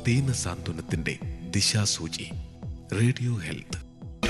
ദീനസാന്ത്വനത്തിന്റെ ദിശാസൂചി radio health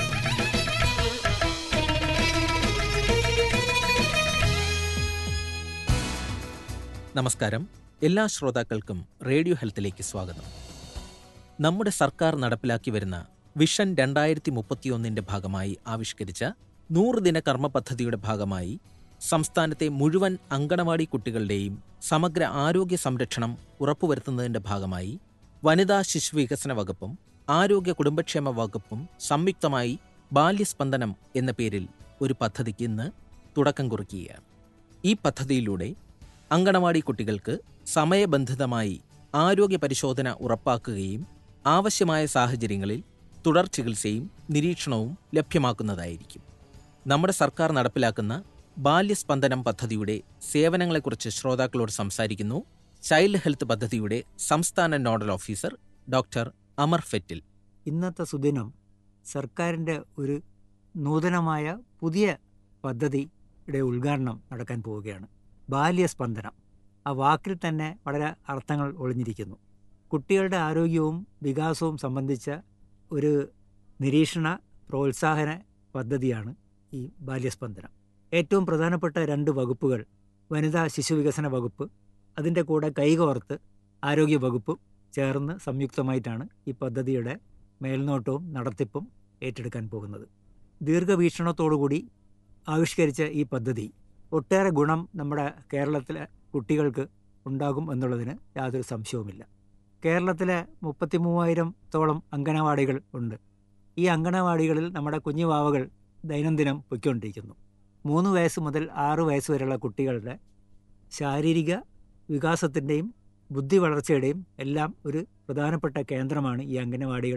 നമസ്കാരം എല്ലാ ശ്രോതാക്കൾക്കും റേഡിയോ ഹെൽത്തിലേക്ക് സ്വാഗതം നമ്മുടെ സർക്കാർ നടപ്പിലാക്കി വരുന്ന വിഷൻ രണ്ടായിരത്തി മുപ്പത്തിയൊന്നിന്റെ ഭാഗമായി ആവിഷ്കരിച്ച നൂറ് ദിന കർമ്മ പദ്ധതിയുടെ ഭാഗമായി സംസ്ഥാനത്തെ മുഴുവൻ അങ്കണവാടി കുട്ടികളുടെയും സമഗ്ര ആരോഗ്യ സംരക്ഷണം ഉറപ്പുവരുത്തുന്നതിന്റെ ഭാഗമായി വനിതാ ശിശു വികസന വകുപ്പും ആരോഗ്യ കുടുംബക്ഷേമ വകുപ്പും സംയുക്തമായി ബാല്യസ്പന്ദനം എന്ന പേരിൽ ഒരു പദ്ധതിക്ക് ഇന്ന് തുടക്കം കുറിക്കുകയാണ് ഈ പദ്ധതിയിലൂടെ അങ്കണവാടി കുട്ടികൾക്ക് സമയബന്ധിതമായി ആരോഗ്യ പരിശോധന ഉറപ്പാക്കുകയും ആവശ്യമായ സാഹചര്യങ്ങളിൽ തുടർ ചികിത്സയും നിരീക്ഷണവും ലഭ്യമാക്കുന്നതായിരിക്കും നമ്മുടെ സർക്കാർ നടപ്പിലാക്കുന്ന ബാല്യസ്പന്ദനം പദ്ധതിയുടെ സേവനങ്ങളെക്കുറിച്ച് ശ്രോതാക്കളോട് സംസാരിക്കുന്നു ചൈൽഡ് ഹെൽത്ത് പദ്ധതിയുടെ സംസ്ഥാന nodal officer doctor Amar Fettle ഇന്നത്തെ സുദിനം സർക്കാരിൻ്റെ ഒരു നൂതനമായ പുതിയ പദ്ധതിയുടെ ഉദ്ഘാടനം നടക്കാൻ പോവുകയാണ് ബാല്യസ്പന്ദനം ആ വാക്കിൽ തന്നെ വളരെ അർത്ഥങ്ങൾ ഒളിഞ്ഞിരിക്കുന്നു കുട്ടികളുടെ ആരോഗ്യവും വികാസവും സംബന്ധിച്ച ഒരു നിരീക്ഷണ പ്രോത്സാഹന പദ്ധതിയാണ് ഈ ബാല്യസ്പന്ദനം ഏറ്റവും പ്രധാനപ്പെട്ട രണ്ട് വകുപ്പുകൾ വനിതാ ശിശു വികസന വകുപ്പ് അതിൻ്റെ കൂടെ കൈകോർത്ത് ആരോഗ്യ വകുപ്പും ചേർന്ന് സംയുക്തമായിട്ടാണ് ഈ പദ്ധതിയുടെ മേൽനോട്ടവും നടത്തിപ്പും ഏറ്റെടുക്കാൻ പോകുന്നത് ദീർഘവീക്ഷണത്തോടുകൂടി ആവിഷ്കരിച്ച ഈ പദ്ധതി ഒട്ടേറെ ഗുണം നമ്മുടെ കേരളത്തിലെ കുട്ടികൾക്ക് ഉണ്ടാകും എന്നുള്ളതിന് യാതൊരു സംശയവുമില്ല കേരളത്തിലെ മുപ്പത്തി മൂവായിരത്തോളം അങ്കനവാടികൾ ഉണ്ട് ഈ അങ്കനവാടികളിൽ നമ്മുടെ കുഞ്ഞുവാവകൾ ദൈനംദിനം പൊയ്ക്കൊണ്ടിരിക്കുന്നു മൂന്ന് വയസ്സ് മുതൽ ആറ് വയസ്സ് വരെയുള്ള കുട്ടികളുടെ ശാരീരിക വികാസത്തിൻ്റെയും ബുദ്ധി വളർച്ചയുടെയും എല്ലാം ഒരു പ്രധാനപ്പെട്ട കേന്ദ്രമാണ് ഈ അംഗനവാടികൾ